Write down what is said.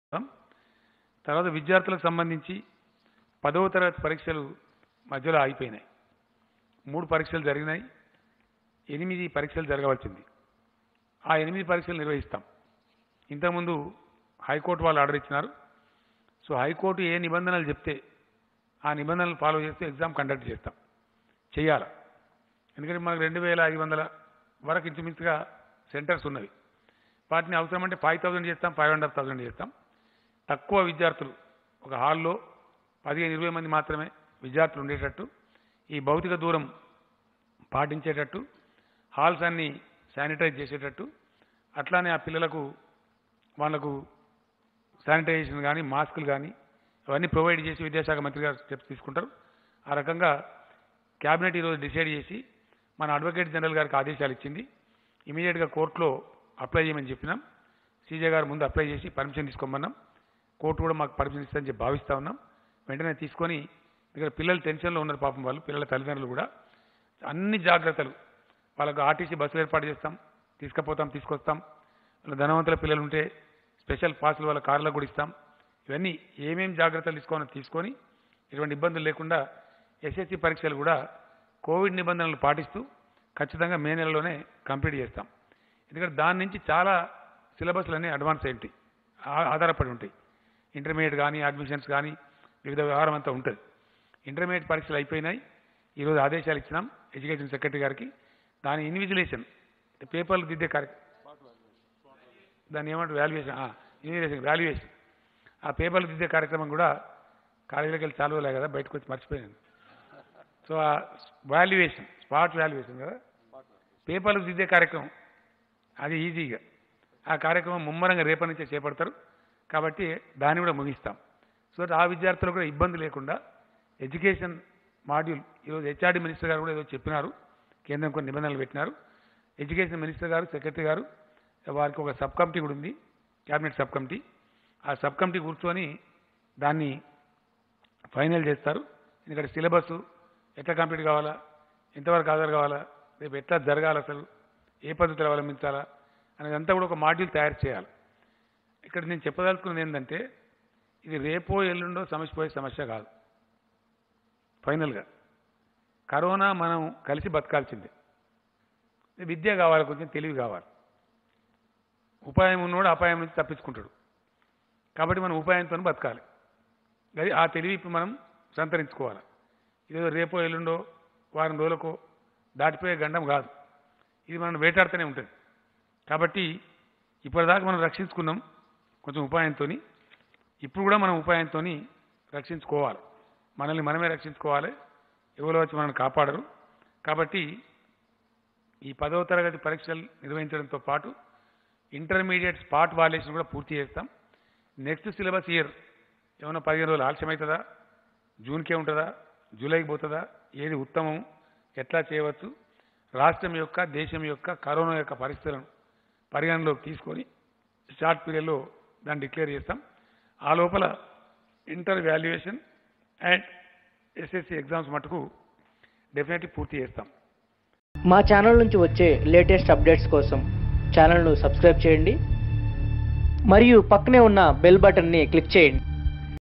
తర్వాత విద్యార్థులకు సంబంధించి పదవ తరగతి పరీక్షలు మధ్యలో ఆగిపోయినాయి మూడు పరీక్షలు జరిగినాయి ఎనిమిది పరీక్షలు జరగవలసింది ఆ ఎనిమిది పరీక్షలు నిర్వహిస్తాం ఇంతకుముందు హైకోర్టు వాళ్ళు ఆర్డర్ ఇచ్చినారు సో హైకోర్టు ఏ నిబంధనలు చెప్తే ఆ నిబంధనలు ఫాలో చేస్తే ఎగ్జామ్ కండక్ట్ చేస్తాం చేయాలి ఎందుకంటే మనకు రెండు వేల ఐదు వందల వరకు ఇంచుమించుగా సెంటర్స్ ఉన్నవి వాటిని అవసరమంటే ఫైవ్ థౌసండ్ చేస్తాం ఫైవ్ అండ్ హాఫ్ థౌసండ్ చేస్తాం తక్కువ విద్యార్థులు ఒక హాల్లో పదిహేను ఇరవై మంది మాత్రమే విద్యార్థులు ఉండేటట్టు ఈ భౌతిక దూరం పాటించేటట్టు హాల్స్ అన్ని శానిటైజ్ చేసేటట్టు అట్లానే ఆ పిల్లలకు వాళ్ళకు శానిటైజేషన్ కానీ మాస్కులు కానీ అవన్నీ ప్రొవైడ్ చేసి విద్యాశాఖ మంత్రి గారు స్టెప్స్ తీసుకుంటారు ఆ రకంగా క్యాబినెట్ ఈరోజు డిసైడ్ చేసి మన అడ్వకేట్ జనరల్ గారికి ఆదేశాలు ఇచ్చింది ఇమీడియట్గా కోర్టులో అప్లై చేయమని చెప్పినాం సీజే గారు ముందు అప్లై చేసి పర్మిషన్ తీసుకోమన్నాం కోర్టు కూడా మాకు పర్మిషన్ ఇస్తుందని చెప్పి భావిస్తా ఉన్నాం వెంటనే తీసుకొని ఇక్కడ పిల్లలు టెన్షన్లో ఉన్నారు పాపం వాళ్ళు పిల్లల తల్లిదండ్రులు కూడా అన్ని జాగ్రత్తలు వాళ్ళకు ఆర్టీసీ బస్సులు ఏర్పాటు చేస్తాం తీసుకుపోతాం తీసుకొస్తాం వాళ్ళ ధనవంతుల పిల్లలు ఉంటే స్పెషల్ పాసులు వాళ్ళ కార్లకు కూడా ఇస్తాం ఇవన్నీ ఏమేం జాగ్రత్తలు తీసుకోవాలో తీసుకొని ఎటువంటి ఇబ్బందులు లేకుండా ఎస్ఎస్సి పరీక్షలు కూడా కోవిడ్ నిబంధనలు పాటిస్తూ ఖచ్చితంగా మే నెలలోనే కంప్లీట్ చేస్తాం ఎందుకంటే దాని నుంచి చాలా సిలబస్లు అన్నీ అడ్వాన్స్ అయి ఉంటాయి ఆ- ఆధారపడి ఉంటాయి ఇంటర్మీడియట్ కానీ అడ్మిషన్స్ కానీ వివిధ వ్యవహారం అంతా ఉంటుంది ఇంటర్మీడియట్ పరీక్షలు అయిపోయినాయి ఈరోజు ఆదేశాలు ఇచ్చినాం ఎడ్యుకేషన్ సెక్రటరీ గారికి దాని ఇన్విజిలేషన్ పేపర్లు దిద్దే కార్యక్రమం దాన్ని ఏమంటారు వాల్యుయేషన్ ఇన్విజిలేషన్ వాల్యుయేషన్ ఆ పేపర్లు దిద్దే కార్యక్రమం కూడా కాలేజీలోకి వెళ్ళి చాలువలే కదా బయటకు వచ్చి మర్చిపోయాను సో ఆ వాల్యుయేషన్ స్పాట్ వాల్యుయేషన్ కదా పేపర్లు దిద్దే కార్యక్రమం అది ఈజీగా ఆ కార్యక్రమం ముమ్మరంగా రేపటి నుంచే చేపడతారు కాబట్టి దాన్ని కూడా ముగిస్తాం సో ఆ విద్యార్థులకు కూడా ఇబ్బంది లేకుండా ఎడ్యుకేషన్ మాడ్యూల్ ఈరోజు హెచ్ఆర్డి మినిస్టర్ గారు కూడా ఏదో చెప్పినారు కేంద్రం కొన్ని నిబంధనలు పెట్టినారు ఎడ్యుకేషన్ మినిస్టర్ గారు సెక్రటరీ గారు వారికి ఒక సబ్ కమిటీ కూడా ఉంది క్యాబినెట్ సబ్ కమిటీ ఆ సబ్ కమిటీ కూర్చొని దాన్ని ఫైనల్ చేస్తారు ఎందుకంటే సిలబస్ ఎట్లా కంప్లీట్ కావాలా ఎంతవరకు హాజరు కావాలా రేపు ఎట్లా జరగాలి అసలు ఏ పద్ధతులు అవలంబించాలా అనేదంతా కూడా ఒక మాడ్యూల్ తయారు చేయాలి ఇక్కడ నేను చెప్పదలుచుకున్నది ఏంటంటే ఇది రేపో ఎల్లుండో సమస్య పోయే సమస్య కాదు ఫైనల్గా కరోనా మనం కలిసి బతకాల్సిందే విద్య కావాలి కొంచెం తెలివి కావాలి ఉపాయం ఉన్నోడు అపాయం నుంచి తప్పించుకుంటాడు కాబట్టి మనం ఉపాయంతో బతకాలి అది ఆ తెలివి ఇప్పుడు మనం సంతరించుకోవాలి ఇదేదో రేపో ఎల్లుండో వారం రోజులకో దాటిపోయే గండం కాదు ఇది మనం వేటాడుతూనే ఉంటుంది కాబట్టి ఇప్పటిదాకా మనం రక్షించుకున్నాం కొంచెం ఉపాయంతో ఇప్పుడు కూడా మనం ఉపాయంతో రక్షించుకోవాలి మనల్ని మనమే రక్షించుకోవాలి ఎవరో వచ్చి మనల్ని కాపాడరు కాబట్టి ఈ పదవ తరగతి పరీక్షలు నిర్వహించడంతో పాటు ఇంటర్మీడియట్ స్పాట్ వాల్యుయేషన్ కూడా పూర్తి చేస్తాం నెక్స్ట్ సిలబస్ ఇయర్ ఏమైనా పదిహేను రోజులు ఆలస్యం అవుతుందా జూన్కే ఉంటుందా జూలైకి పోతుందా ఏది ఉత్తమం ఎట్లా చేయవచ్చు రాష్ట్రం యొక్క దేశం యొక్క కరోనా యొక్క పరిస్థితులను పరిగణలోకి తీసుకొని షార్ట్ పీరియడ్లో దాన్ని డిక్లేర్ చేస్తాం ఆ లోపల inter valuation and SSC exams మటుకు డెఫినెట్లీ పూర్తి చేస్తాం మా ఛానల్ నుంచి వచ్చే లేటెస్ట్ అప్డేట్స్ కోసం ఛానల్ను సబ్స్క్రైబ్ చేయండి మరియు పక్కనే ఉన్న బెల్ బటన్ని క్లిక్ చేయండి